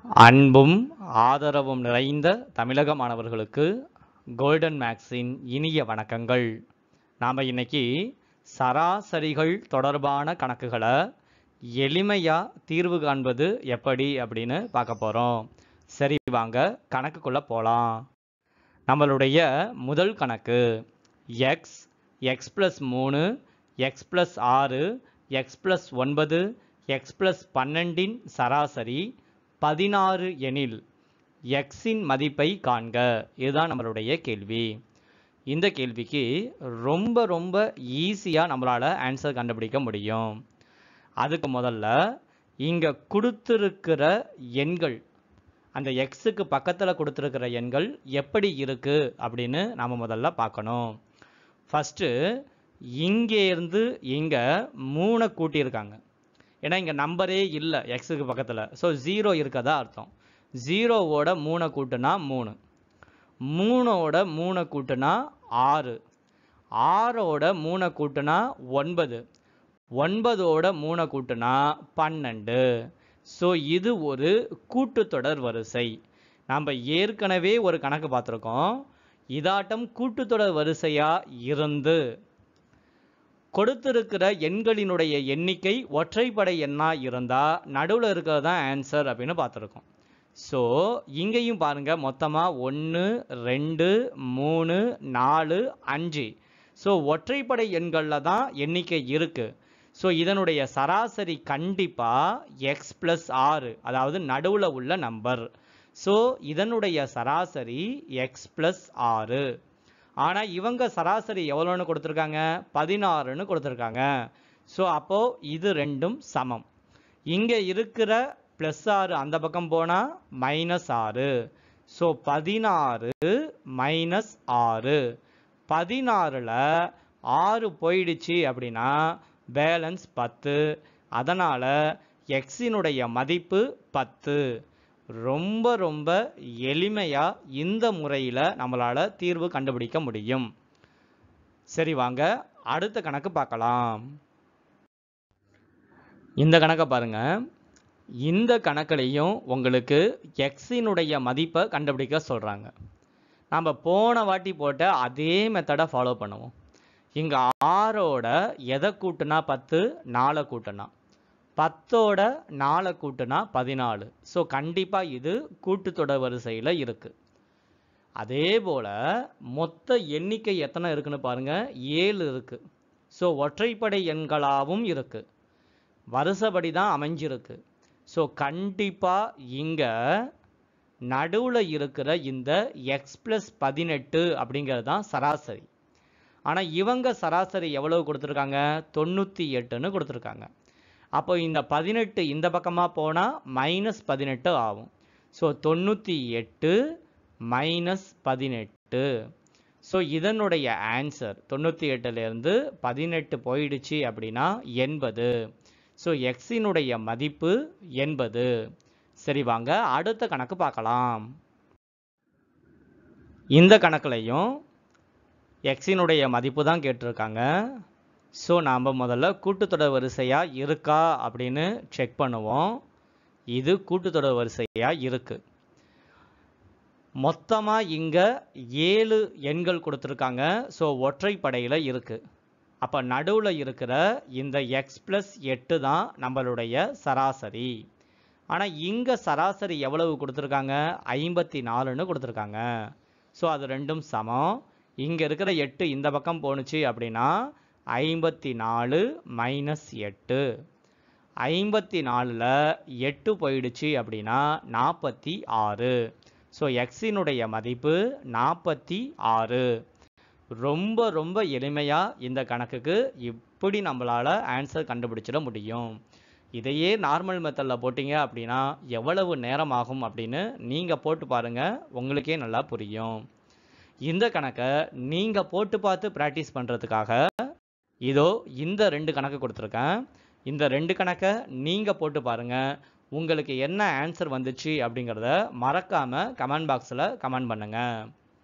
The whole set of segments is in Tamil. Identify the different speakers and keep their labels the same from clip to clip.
Speaker 1: அன்பும் ஆதரவும் நிறைந்த தமிழக மாணவர்களுக்கு கோல்டன் மேக்ஸின் இனிய வணக்கங்கள் நாம் இன்னைக்கு சராசரிகள் தொடர்பான கணக்குகளை எளிமையாக தீர்வு காண்பது எப்படி அப்படின்னு பார்க்க போகிறோம் சரி வாங்க கணக்குக்குள்ளே போகலாம் நம்மளுடைய முதல் கணக்கு எக்ஸ் எக்ஸ் ப்ளஸ் மூணு எக்ஸ் ப்ளஸ் ஆறு எக்ஸ் ப்ளஸ் ஒன்பது எக்ஸ் ப்ளஸ் பன்னெண்டின் சராசரி பதினாறு எனில் எக்ஸின் மதிப்பை காண்க இதுதான் நம்மளுடைய கேள்வி இந்த கேள்விக்கு ரொம்ப ரொம்ப ஈஸியாக நம்மளால் ஆன்சர் கண்டுபிடிக்க முடியும் அதுக்கு முதல்ல இங்கே கொடுத்துருக்கிற எண்கள் அந்த எக்ஸுக்கு பக்கத்தில் கொடுத்துருக்கிற எண்கள் எப்படி இருக்குது அப்படின்னு நாம் முதல்ல பார்க்கணும் ஃபஸ்ட்டு இங்கேருந்து இங்கே மூணை கூட்டியிருக்காங்க ஏன்னா இங்கே நம்பரே இல்லை எக்ஸுக்கு பக்கத்தில் ஸோ ஜீரோ இருக்கதா அர்த்தம் ஜீரோவோட மூணை கூட்டுனா மூணு மூணோட மூணை கூட்டுனா ஆறு ஆறோட மூணை கூட்டுனா ஒன்பது ஒன்பதோட மூணை கூட்டுனா பன்னெண்டு ஸோ இது ஒரு கூட்டுத்தொடர் வரிசை நாம் ஏற்கனவே ஒரு கணக்கு பார்த்துருக்கோம் இதாட்டம் கூட்டுத்தொடர் வரிசையாக இருந்து கொடுத்திருக்கிற எண்களினுடைய எண்ணிக்கை ஒற்றைப்படை எண்ணாக இருந்தால் நடுவில் இருக்கிறது தான் ஆன்சர் அப்படின்னு பார்த்துருக்கோம் ஸோ இங்கேயும் பாருங்கள் மொத்தமாக ஒன்று ரெண்டு மூணு நாலு அஞ்சு ஸோ ஒற்றைப்படை எண்களில் தான் எண்ணிக்கை இருக்குது ஸோ இதனுடைய சராசரி கண்டிப்பாக எக்ஸ் ப்ளஸ் ஆறு அதாவது நடுவில் உள்ள நம்பர் ஸோ இதனுடைய சராசரி எக்ஸ் ப்ளஸ் ஆறு ஆனால் இவங்க சராசரி எவ்வளோன்னு கொடுத்துருக்காங்க பதினாறுன்னு கொடுத்துருக்காங்க ஸோ அப்போது இது ரெண்டும் சமம் இங்கே இருக்கிற ப்ளஸ் ஆறு அந்த பக்கம் போனால் மைனஸ் ஆறு ஸோ பதினாறு மைனஸ் ஆறு பதினாறில் ஆறு போயிடுச்சு அப்படின்னா பேலன்ஸ் பத்து அதனால் எக்ஸினுடைய மதிப்பு பத்து ரொம்ப ரொம்ப எளிமையாக இந்த முறையில் நம்மளால் தீர்வு கண்டுபிடிக்க முடியும் சரி வாங்க அடுத்த கணக்கு பார்க்கலாம் இந்த கணக்கை பாருங்க இந்த கணக்குலையும் உங்களுக்கு எக்ஸினுடைய மதிப்பை கண்டுபிடிக்க சொல்கிறாங்க நம்ம போன வாட்டி போட்ட அதே மெத்தடை ஃபாலோ பண்ணுவோம் இங்கே ஆறோட எதை கூட்டுனா பத்து நாலை கூட்டுனா பத்தோட நாலை கூட்டுனா பதினாலு ஸோ கண்டிப்பாக இது கூட்டுத்தொடர் வரிசையில் இருக்குது அதே போல் மொத்த எண்ணிக்கை எத்தனை இருக்குன்னு பாருங்கள் ஏழு இருக்குது ஸோ ஒற்றைப்படை எண்களாகவும் இருக்குது வருஷப்படி தான் அமைஞ்சிருக்கு ஸோ கண்டிப்பாக இங்கே நடுவில் இருக்கிற இந்த எக்ஸ் ப்ளஸ் பதினெட்டு அப்படிங்கிறது தான் சராசரி ஆனால் இவங்க சராசரி எவ்வளவு கொடுத்துருக்காங்க தொண்ணூற்றி எட்டுன்னு கொடுத்துருக்காங்க அப்போ இந்த பதினெட்டு இந்த பக்கமாக போனால் மைனஸ் பதினெட்டு ஆகும் ஸோ தொண்ணூற்றி எட்டு மைனஸ் பதினெட்டு ஸோ இதனுடைய ஆன்சர் தொண்ணூற்றி எட்டுலேருந்து பதினெட்டு போயிடுச்சு அப்படின்னா எண்பது ஸோ எக்ஸினுடைய மதிப்பு எண்பது சரி வாங்க அடுத்த கணக்கு பார்க்கலாம் இந்த கணக்குலையும் எக்ஸினுடைய மதிப்பு தான் கேட்டிருக்காங்க ஸோ நாம் முதல்ல கூட்டுத்தொடர் வரிசையாக இருக்கா அப்படின்னு செக் பண்ணுவோம் இது கூட்டுத்தொடர் வரிசையாக இருக்குது மொத்தமாக இங்கே ஏழு எண்கள் கொடுத்துருக்காங்க ஸோ ஒற்றைப்படையில் இருக்குது அப்போ நடுவில் இருக்கிற இந்த எக்ஸ் ப்ளஸ் எட்டு தான் நம்மளுடைய சராசரி ஆனால் இங்கே சராசரி எவ்வளவு கொடுத்துருக்காங்க ஐம்பத்தி நாலுன்னு கொடுத்துருக்காங்க ஸோ அது ரெண்டும் சமம் இங்கே இருக்கிற எட்டு இந்த பக்கம் போணுச்சு அப்படின்னா ஐம்பத்தி நாலு மைனஸ் எட்டு ஐம்பத்தி நாலில் எட்டு போயிடுச்சு அப்படின்னா நாற்பத்தி ஆறு ஸோ எக்ஸினுடைய மதிப்பு நாற்பத்தி ஆறு ரொம்ப ரொம்ப எளிமையாக இந்த கணக்குக்கு இப்படி நம்மளால் ஆன்சர் கண்டுபிடிச்சிட முடியும் இதையே நார்மல் மெத்தடில் போட்டிங்க அப்படின்னா எவ்வளவு நேரம் ஆகும் அப்படின்னு நீங்கள் போட்டு பாருங்கள் உங்களுக்கே நல்லா புரியும் இந்த கணக்கை நீங்கள் போட்டு பார்த்து ப்ராக்டிஸ் பண்ணுறதுக்காக இதோ இந்த ரெண்டு கணக்கு கொடுத்துருக்கேன் இந்த ரெண்டு கணக்கை நீங்கள் போட்டு பாருங்கள் உங்களுக்கு என்ன ஆன்சர் வந்துச்சு அப்படிங்கிறத மறக்காமல் கமெண்ட் பாக்ஸில் கமெண்ட் பண்ணுங்கள்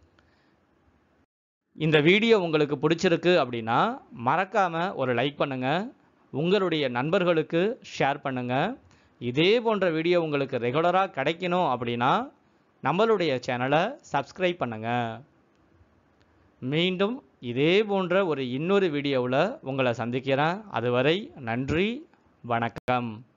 Speaker 1: இந்த வீடியோ உங்களுக்கு பிடிச்சிருக்கு அப்படின்னா மறக்காமல் ஒரு லைக் பண்ணுங்கள் உங்களுடைய நண்பர்களுக்கு ஷேர் பண்ணுங்கள் இதே போன்ற வீடியோ உங்களுக்கு ரெகுலராக கிடைக்கணும் அப்படின்னா நம்மளுடைய சேனலை சப்ஸ்கிரைப் பண்ணுங்க மீண்டும் இதே போன்ற ஒரு இன்னொரு வீடியோவில் உங்களை சந்திக்கிறேன் அதுவரை நன்றி வணக்கம்